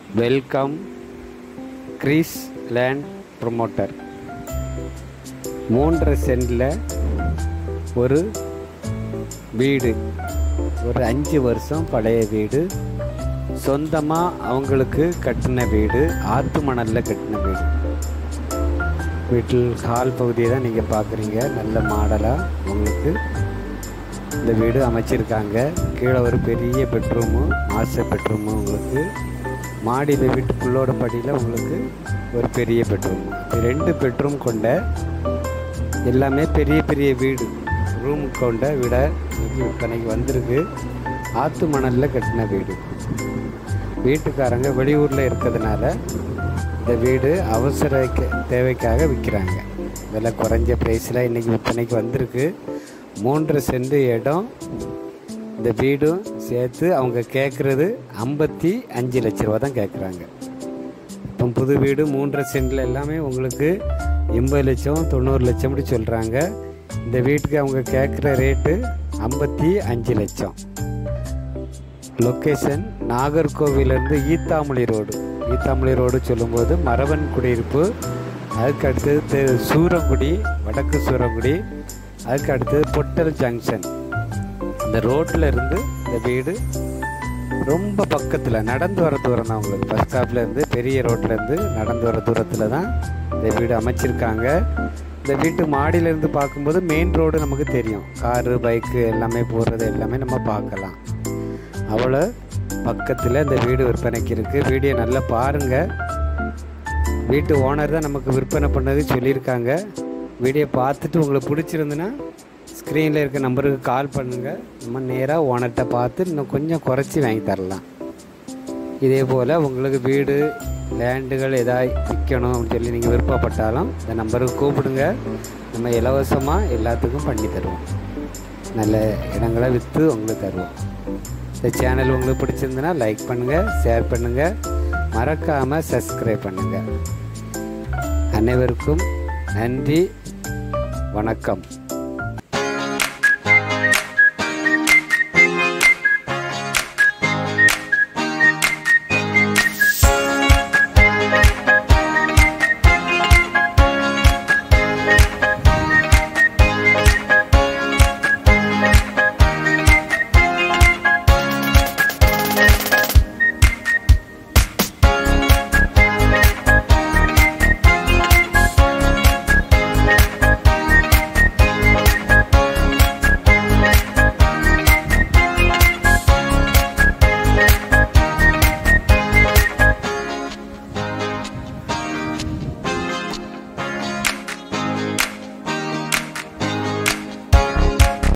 welcome Greece land promoter மூன்றரை சென்டில் ஒரு வீடு ஒரு அஞ்சு வருஷம் பழைய வீடு சொந்தமாக அவங்களுக்கு கட்டின வீடு ஆற்று மணலில் கட்டின வீடு வீட்டில் ஹால் பகுதியை தான் நீங்கள் பார்க்குறீங்க நல்ல மாடலாக உங்களுக்கு இந்த வீடு அமைச்சிருக்காங்க கீழே ஒரு பெரிய பெட்ரூமு மாஸ்டர் பெட்ரூமு உங்களுக்கு மாடியில் வீட்டுக்குள்ளோட படியில் உங்களுக்கு ஒரு பெரிய பெட்ரூம் ரெண்டு பெட்ரூம் கொண்ட எல்லாமே பெரிய பெரிய வீடு ரூம் கொண்ட விட இன்னைக்கு விற்பனைக்கு வந்திருக்கு ஆற்று மணலில் கட்டின வீடு வீட்டுக்காரங்க வெளியூரில் இருக்கிறதுனால இந்த வீடு அவசர கே- தேவைக்காக விற்கிறாங்க விலை குறைஞ்ச ப்ரைஸில் இன்றைக்கி விற்பனைக்கு வந்திருக்கு மூன்று சென்ட் இடம் இந்த வீடும் சேர்த்து அவங்க கேட்குறது ஐம்பத்தி அஞ்சு லட்ச ரூபா தான் கேட்குறாங்க இப்போ புது வீடு மூன்றரை சென்டில் எல்லாமே உங்களுக்கு எண்பது லட்சம் தொண்ணூறு லட்சம் அப்படி சொல்கிறாங்க இந்த வீட்டுக்கு அவங்க கேட்குற ரேட்டு ஐம்பத்தி அஞ்சு லட்சம் லொக்கேஷன் நாகர்கோவிலேருந்து ஈத்தாமொழி ரோடு ஈத்தாமொழி ரோடு சொல்லும்போது மரவன் குடியிருப்பு அதுக்கு அடுத்தது தெ- சூரங்குடி வடக்கு சூரங்குடி அதுக்கு அடுத்தது பொட்டல் ஜங்ஷன் இந்த ரோட்டில் இருந்து இந்த வீடு ரொம்ப பக்கத்தில் நடந்து வர தூரம் தான் உங்களுக்கு பஸ் ஸ்டாப்ல இருந்து பெரிய ரோட்ல இருந்து நடந்து வர தூரத்தில் தான் இந்த வீடு அமைச்சிருக்காங்க இந்த வீட்டு மாடியிலேருந்து பார்க்கும்போது மெயின் ரோடு நமக்கு தெரியும் காரு பைக்கு எல்லாமே போகிறது எல்லாமே நம்ம பார்க்கலாம் அவ்வளோ பக்கத்தில் இந்த வீடு விற்பனைக்கு இருக்குது வீடியோ நல்லா பாருங்கள் வீட்டு ஓனர் தான் நமக்கு விற்பனை பண்ணது சொல்லியிருக்காங்க வீடியோ பார்த்துட்டு உங்களுக்கு பிடிச்சிருந்துன்னா ஸ்க்ரீனில் இருக்க நம்பருக்கு கால் பண்ணுங்கள் நம்ம நேராக ஓனர்கிட்ட பார்த்து இன்னும் கொஞ்சம் குறைச்சி வாங்கி தரலாம் இதே போல் உங்களுக்கு வீடு லேண்டுகள் எதாவது விற்கணும் அப்படின்னு சொல்லி நீங்கள் விருப்பப்பட்டாலும் இந்த நம்பருக்கு கூப்பிடுங்க நம்ம இலவசமாக எல்லாத்துக்கும் பண்ணி தருவோம் நல்ல இடங்களை விற்று உங்களுக்கு தருவோம் இந்த சேனல் உங்களுக்கு பிடிச்சிருந்துன்னா லைக் பண்ணுங்கள் ஷேர் பண்ணுங்கள் மறக்காமல் சப்ஸ்கிரைப் பண்ணுங்கள் அனைவருக்கும் நன்றி வணக்கம்